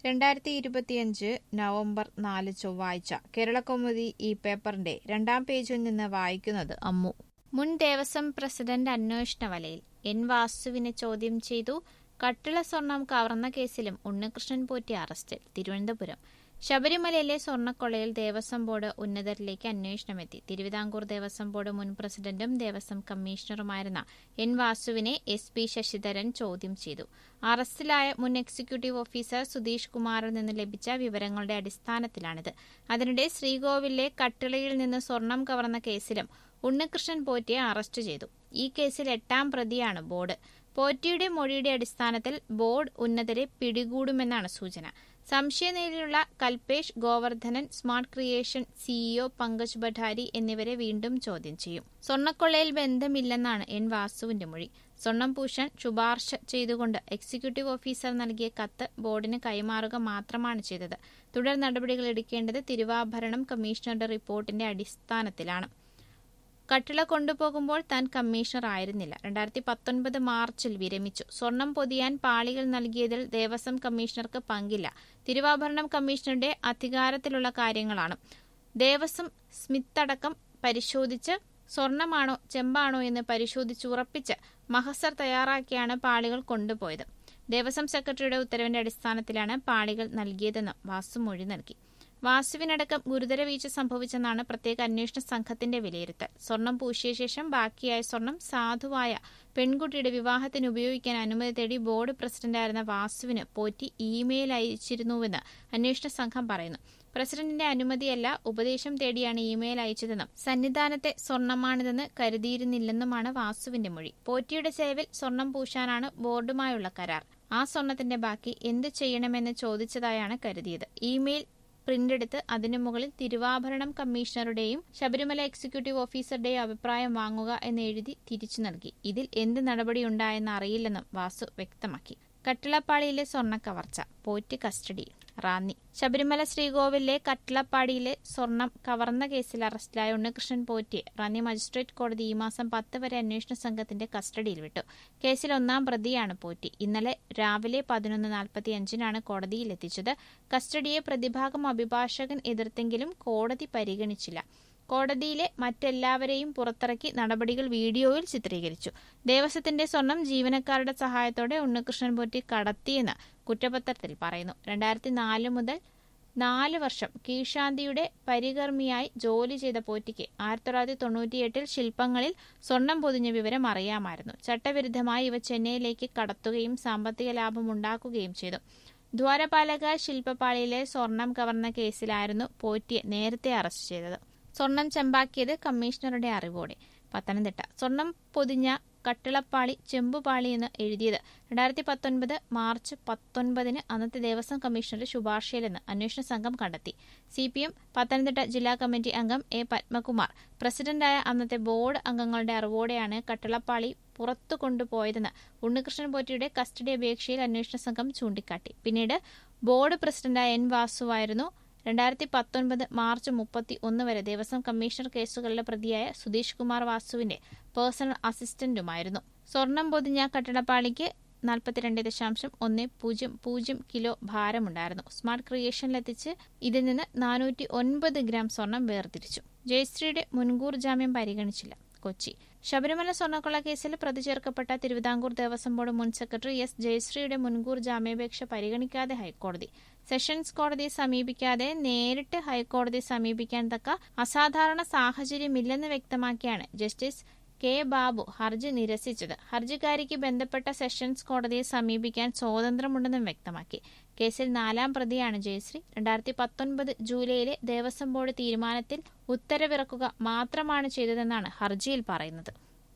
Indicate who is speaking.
Speaker 1: രണ്ടായിരത്തി ഇരുപത്തിയഞ്ച് നവംബർ നാല് ചൊവ്വാഴ്ച കേരളകൗമുദി ഈ പേപ്പറിന്റെ രണ്ടാം പേജിൽ നിന്ന് വായിക്കുന്നത് അമ്മു മുൻ ദേവസ്വം പ്രസിഡന്റ് അന്വേഷണ വലയിൽ എൻ വാസുവിനെ ചോദ്യം ചെയ്തു കട്ടിള സ്വർണം കവർന്ന കേസിലും ഉണ്ണികൃഷ്ണൻ പോറ്റി അറസ്റ്റിൽ തിരുവനന്തപുരം ശബരിമലയിലെ സ്വർണ്ണക്കൊള്ളയിൽ ദേവസ്വം ബോർഡ് ഉന്നതരിലേക്ക് അന്വേഷണമെത്തി തിരുവിതാംകൂർ ദേവസ്വം ബോർഡ് മുൻ പ്രസിഡന്റും ദേവസ്വം കമ്മീഷണറുമായിരുന്ന എൻ വാസുവിനെ എസ് പി ശശിധരൻ ചോദ്യം ചെയ്തു അറസ്റ്റിലായ മുൻ എക്സിക്യൂട്ടീവ് ഓഫീസർ സുധീഷ് കുമാറിൽ നിന്ന് ലഭിച്ച വിവരങ്ങളുടെ അടിസ്ഥാനത്തിലാണിത് അതിനിടെ ശ്രീകോവിലെ കട്ടിളയിൽ നിന്ന് സ്വർണം കവർന്ന കേസിലും ഉണ്ണികൃഷ്ണൻ പോറ്റിയെ അറസ്റ്റ് ചെയ്തു ഈ കേസിൽ എട്ടാം പ്രതിയാണ് ബോർഡ് പോറ്റിയുടെ മൊഴിയുടെ അടിസ്ഥാനത്തിൽ ബോർഡ് ഉന്നതരെ പിടികൂടുമെന്നാണ് സൂചന സംശയനിലയിലുള്ള Kalpesh Govardhanan smart creation CEO Pankaj Bhandari എന്നിവരെ വീണ്ടും ചോദ്യം ചെയ്യും സ്വർണ്ണക്കൊള്ളയിൽ ബന്ധമില്ലെന്നാണ് എൻ വാസുവിന്റെ മൊഴി സ്വർണം പൂശാൻ ശുപാർശ ചെയ്തുകൊണ്ട് എക്സിക്യൂട്ടീവ് ഓഫീസർ നൽകിയ കത്ത് ബോർഡിന് കൈമാറുക മാത്രമാണ് ചെയ്തത് തുടർ നടപടികൾ എടുക്കേണ്ടത് തിരുവാഭരണം കമ്മീഷണറുടെ റിപ്പോർട്ടിന്റെ അടിസ്ഥാനത്തിലാണ് കട്ടിള കൊണ്ടുപോകുമ്പോൾ താൻ കമ്മീഷണർ ആയിരുന്നില്ല രണ്ടായിരത്തി പത്തൊൻപത് മാർച്ചിൽ വിരമിച്ചു സ്വർണം പൊതിയാൻ പാളികൾ നൽകിയതിൽ ദേവസ്വം കമ്മീഷണർക്ക് പങ്കില്ല തിരുവാഭരണം കമ്മീഷണറുടെ അധികാരത്തിലുള്ള കാര്യങ്ങളാണ് ദേവസ്വം സ്മിത്ത് അടക്കം പരിശോധിച്ച് സ്വർണമാണോ ചെമ്പാണോ എന്ന് പരിശോധിച്ചുറപ്പിച്ച് മഹസർ തയ്യാറാക്കിയാണ് പാളികൾ കൊണ്ടുപോയത് ദേവസ്വം സെക്രട്ടറിയുടെ ഉത്തരവിന്റെ അടിസ്ഥാനത്തിലാണ് പാളികൾ നൽകിയതെന്ന് വാസു മൊഴി നൽകി വാസുവിനടക്കം ഗുരുതര വീഴ്ച സംഭവിച്ചെന്നാണ് പ്രത്യേക അന്വേഷണ സംഘത്തിന്റെ വിലയിരുത്തൽ സ്വർണം പൂശിയ ശേഷം ബാക്കിയായ സ്വർണം സാധുവായ പെൺകുട്ടിയുടെ വിവാഹത്തിന് ഉപയോഗിക്കാൻ അനുമതി തേടി ബോർഡ് പ്രസിഡന്റായിരുന്ന വാസുവിന് പോറ്റി ഇമെയിൽ അയച്ചിരുന്നുവെന്ന് അന്വേഷണ സംഘം പറയുന്നു പ്രസിഡന്റിന്റെ അനുമതിയല്ല ഉപദേശം തേടിയാണ് ഇമെയിൽ അയച്ചതെന്നും സന്നിധാനത്തെ സ്വർണമാണിതെന്ന് കരുതിയിരുന്നില്ലെന്നുമാണ് വാസുവിന്റെ മൊഴി പോറ്റിയുടെ ചെലവിൽ സ്വർണം പൂശാനാണ് ബോർഡുമായുള്ള കരാർ ആ സ്വർണത്തിന്റെ ബാക്കി എന്ത് ചെയ്യണമെന്ന് ചോദിച്ചതായാണ് കരുതിയത് ഇമെയിൽ പ്രിന്റെടുത്ത് അതിനു മുകളിൽ തിരുവാഭരണം കമ്മീഷണറുടെയും ശബരിമല എക്സിക്യൂട്ടീവ് ഓഫീസറുടെയും അഭിപ്രായം വാങ്ങുക എന്ന് എഴുതി തിരിച്ചു നൽകി ഇതിൽ എന്ത് നടപടിയുണ്ടായെന്ന് അറിയില്ലെന്നും വാസു വ്യക്തമാക്കി കട്ടിളപ്പാടിയിലെ സ്വർണ്ണ കവർച്ച പോറ്റി കസ്റ്റഡിയിൽ റാന്നി ശബരിമല ശ്രീകോവിലെ കട്ടിളപ്പാടിയിലെ സ്വർണം കവർന്ന കേസിൽ അറസ്റ്റിലായ ഉണ്ണികൃഷ്ണൻ പോറ്റിയെ റാന്നി മജിസ്ട്രേറ്റ് കോടതി ഈ മാസം പത്ത് വരെ അന്വേഷണ സംഘത്തിന്റെ കസ്റ്റഡിയിൽ വിട്ടു കേസിൽ ഒന്നാം പ്രതിയാണ് പോറ്റി ഇന്നലെ രാവിലെ പതിനൊന്ന് നാൽപ്പത്തിയഞ്ചിനാണ് കോടതിയിൽ എത്തിച്ചത് കസ്റ്റഡിയെ പ്രതിഭാഗം അഭിഭാഷകൻ എതിർത്തെങ്കിലും കോടതി പരിഗണിച്ചില്ല കോടതിയിലെ മറ്റെല്ലാവരെയും പുറത്തിറക്കി നടപടികൾ വീഡിയോയിൽ ചിത്രീകരിച്ചു ദേവസ്വത്തിന്റെ സ്വർണം ജീവനക്കാരുടെ സഹായത്തോടെ ഉണ്ണികൃഷ്ണൻ പോറ്റി കടത്തിയെന്ന് കുറ്റപത്രത്തിൽ പറയുന്നു രണ്ടായിരത്തി നാല് മുതൽ നാല് വർഷം കീഴ്ശാന്തിയുടെ പരികർമ്മിയായി ജോലി ചെയ്ത പോറ്റിക്ക് ആയിരത്തി തൊള്ളായിരത്തി തൊണ്ണൂറ്റിയെട്ടിൽ ശില്പങ്ങളിൽ സ്വർണം പൊതിഞ്ഞ വിവരം അറിയാമായിരുന്നു ചട്ടവിരുദ്ധമായി ഇവ ചെന്നൈയിലേക്ക് കടത്തുകയും സാമ്പത്തിക ലാഭം ഉണ്ടാക്കുകയും ചെയ്തു ദ്വാരപാലക ശില്പപാളിയിലെ സ്വർണം കവർന്ന കേസിലായിരുന്നു പോറ്റിയെ നേരത്തെ അറസ്റ്റ് ചെയ്തത് സ്വർണം ചെമ്പാക്കിയത് കമ്മീഷണറുടെ അറിവോടെ പത്തനംതിട്ട സ്വർണം പൊതിഞ്ഞ കട്ടിളപ്പാളി ചെമ്പുപാളി എന്ന് എഴുതിയത് രണ്ടായിരത്തി പത്തൊൻപത് മാർച്ച് പത്തൊൻപതിന് അന്നത്തെ ദേവസ്വം കമ്മീഷണറുടെ ശുപാർശയിലെന്ന് അന്വേഷണ സംഘം കണ്ടെത്തി സി പി എം പത്തനംതിട്ട ജില്ലാ കമ്മിറ്റി അംഗം എ പത്മകുമാർ പ്രസിഡന്റായ അന്നത്തെ ബോർഡ് അംഗങ്ങളുടെ അറിവോടെയാണ് കട്ടിളപ്പാളി പുറത്തു കൊണ്ടുപോയതെന്ന് ഉണ്ണികൃഷ്ണൻ പോറ്റിയുടെ കസ്റ്റഡി അപേക്ഷയിൽ അന്വേഷണ സംഘം ചൂണ്ടിക്കാട്ടി പിന്നീട് ബോർഡ് പ്രസിഡന്റായ എൻ വാസുവായിരുന്നു രണ്ടായിരത്തി പത്തൊൻപത് മാർച്ച് മുപ്പത്തി ഒന്ന് വരെ ദേവസ്വം കമ്മീഷണർ കേസുകളിലെ പ്രതിയായ സുധീഷ് കുമാർ വാസുവിന്റെ പേഴ്സണൽ അസിസ്റ്റന്റുമായിരുന്നു സ്വർണം പൊതിഞ്ഞ കട്ടിടപ്പാളിക്ക് നാൽപ്പത്തിരണ്ട് ദശാംശം ഒന്ന് പൂജ്യം പൂജ്യം കിലോ ഭാരമുണ്ടായിരുന്നു സ്മാർട്ട് ക്രിയേഷനിലെത്തിച്ച് ഇതിൽ നിന്ന് നാനൂറ്റി ഒൻപത് ഗ്രാം സ്വർണം വേർതിരിച്ചു ജയശ്രീയുടെ മുൻകൂർ ജാമ്യം പരിഗണിച്ചില്ല കൊച്ചി ശബരിമല സ്വർണ്ണക്കൊള്ള കേസിൽ പ്രതി ചേർക്കപ്പെട്ട തിരുവിതാംകൂർ ദേവസ്വം ബോർഡ് മുൻ സെക്രട്ടറി എസ് ജയശ്രീയുടെ മുൻകൂർ ജാമ്യാപേക്ഷ പരിഗണിക്കാതെ ഹൈക്കോടതി സെഷൻസ് കോടതിയെ സമീപിക്കാതെ നേരിട്ട് ഹൈക്കോടതിയെ സമീപിക്കാൻ തക്ക അസാധാരണ സാഹചര്യമില്ലെന്ന് വ്യക്തമാക്കിയാണ് ജസ്റ്റിസ് കെ ബാബു ഹർജി നിരസിച്ചത് ഹർജിക്കാരിക്ക് ബന്ധപ്പെട്ട സെഷൻസ് കോടതിയെ സമീപിക്കാൻ സ്വാതന്ത്ര്യമുണ്ടെന്നും വ്യക്തമാക്കി കേസിൽ നാലാം പ്രതിയാണ് ജയശ്രീ രണ്ടായിരത്തി പത്തൊൻപത് ജൂലൈയിലെ ദേവസ്വം ബോർഡ് തീരുമാനത്തിൽ ഉത്തരവിറക്കുക മാത്രമാണ് ചെയ്തതെന്നാണ് ഹർജിയിൽ പറയുന്നത്